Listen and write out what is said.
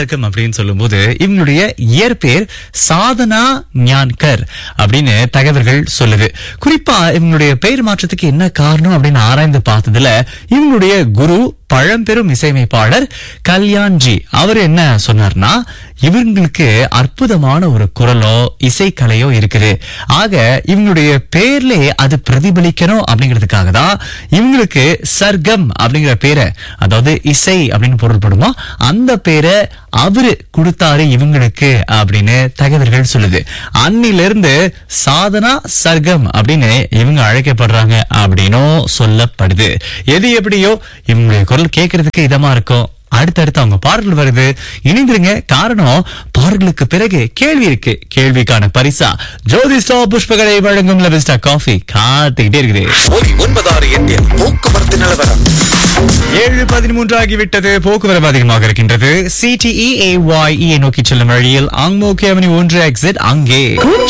சர்க்கம் அப்படின்னு சொல்லும்போது இவங்களுடைய இயற்பெயர் சாதனா ஞான்கர் அப்படின்னு தகவல்கள் சொல்லுது குறிப்பா இவங்களுடைய பெயர் மாற்றத்துக்கு என்ன காரணம் அப்படின்னு ஆராய்ந்து பார்த்ததுல இவங்களுடைய குரு பழம்பெரும் இசையமைப்பாளர் கல்யாண்ஜி அவர் என்ன சொன்னார்னா இவங்களுக்கு அற்புதமான ஒரு குரலோ இசைக்கலையோ இருக்குது ஆக இவங்களுடைய பேர்ல அது பிரதிபலிக்கணும் அப்படிங்கிறதுக்காக தான் இவங்களுக்கு சர்க்கம் அப்படிங்கிற பேரை அதாவது இசை அப்படின்னு பொருள்படுமா அந்த பேரை அவரு கொடுத்தாரு இவங்களுக்கு அப்படின்னு தகவல்கள் சொல்லுது அன்னிலிருந்து சாதனா சர்க்கம் அப்படின்னு இவங்க அழைக்கப்படுறாங்க அப்படின்னும் சொல்லப்படுது எது எப்படியோ இவங்களுடைய குரல் கேட்கறதுக்கு இதமா இருக்கும் அடுத்தடுத்து அவங்க பாடல்கள் வருது இணைந்திருங்க காரணம் பாடல்களுக்கு பிறகு கேள்வி இருக்கு கேள்விக்கான பரிசா ஜோதிஸ்டா புஷ்பகரை வழங்கும் லபிஸ்டா காஃபி காத்துக்கிட்டே இருக்குது ஒலி ஒன்பதாறு எட்டில் போக்குவரத்து நிலவரம் ஏழு பதிமூன்று ஆகிவிட்டது போக்குவரவு அதிகமாக இருக்கின்றது சிடிஇ ஏ நோக்கி செல்லும் வழியில் ஆங்மோக்கி அவனி ஒன்று எக்ஸிட் அங்கே